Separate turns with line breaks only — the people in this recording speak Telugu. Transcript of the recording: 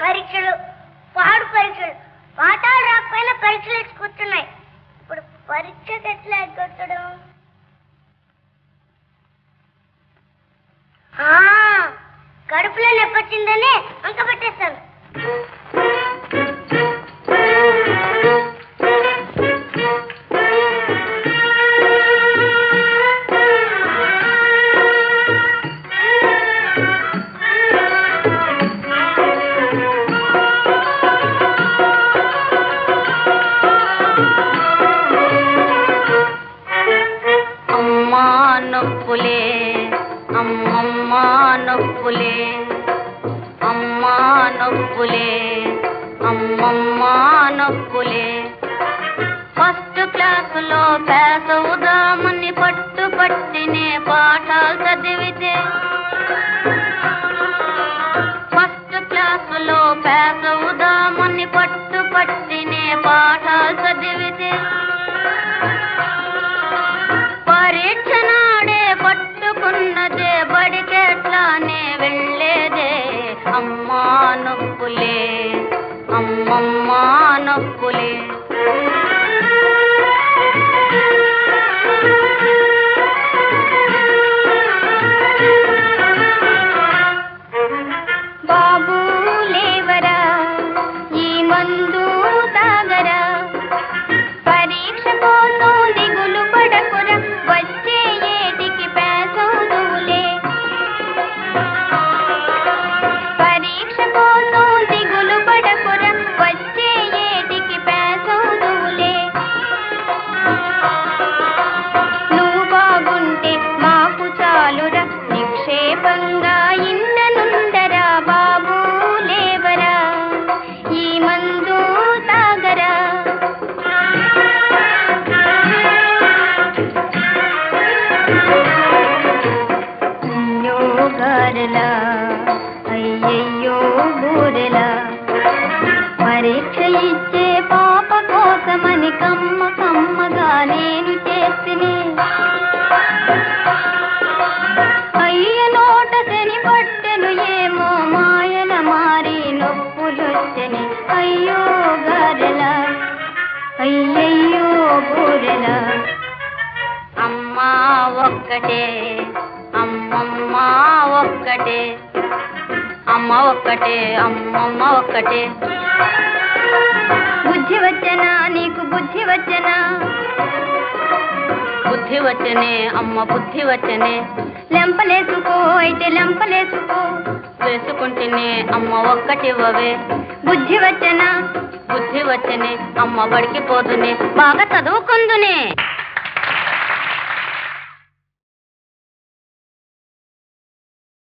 పరీక్షలు పాడు పరీక్షలు పాఠాలు రాకపోయినా పరీక్షలు ఇచ్చి కూర్చున్నాయి ఇప్పుడు పరీక్షకి ఎట్లా ఎగ్గొట్టడం ఆ, కడుపులో నొప్పి వచ్చిందని అంక పెట్టేస్తాను
అమ్మా నొప్పులే అమ్మమ్మ నొప్పులే అమ్మా నొప్పులే అమ్మమ్మ నొప్పులే ఫస్ట్ క్లాసులో పేస ఉదామని పట్టు పట్టినే పాఠాలు చదివితే ఫస్ట్ క్లాసులో పేస ఉదామని పట్టు పట్టినే పాఠాలు చదివితే పరీక్ష నాడే పట్టుకున్నదే బడికెట్లానే వెళ్ళేదే అమ్మా నొప్పులే అమ్మమ్మ నొప్పులే బాబు లేవరా ఈ మందు తాగరా పరీక్ష కోసం దిగులు పడకురా వచ్చే ఏటికి పేసవుదులే పరీక్ష కోసం దిగులు పడకురా వచ్చే ఏటికి పేసవుదులే నువ్వు బాగుంటే మాకు చాలురా నిక్షేపంగా ఇండనుండరా బాబు లేవరా ఈ మందు తాగరా అయ్యో గారెలా అయ్యయ్యో బూరెలా పరీక్ష ఇచ్చే పాప కోసమని కమ్మ కమ్మగా నేను చేసిని అయ్య నోట శని పట్టెను ఏమో మాయల మారి నొప్పులొచ్చని అయ్యో గారెలా అయ్యయ్యో బూరెలా అమ్మా ఒక్కటే అమ్మమ్మ ఒక్కటే అమ్మ ఒక్కటే అమ్మమ్మ ఒక్కటే బుద్ధి వచ్చనా నీకు బుద్ధి వచ్చనా బుద్ధి వచ్చనే అమ్మ బుద్ధి వచ్చనే లెంపలేసుకో అయితే లెంపలేసుకో వేసుకుంటేనే అమ్మ ఒక్కటివ్వవే బుద్ధి వచ్చనా బుద్ధి వచ్చనే అమ్మ బడికి పోదునే బాగా చదువుకుందునే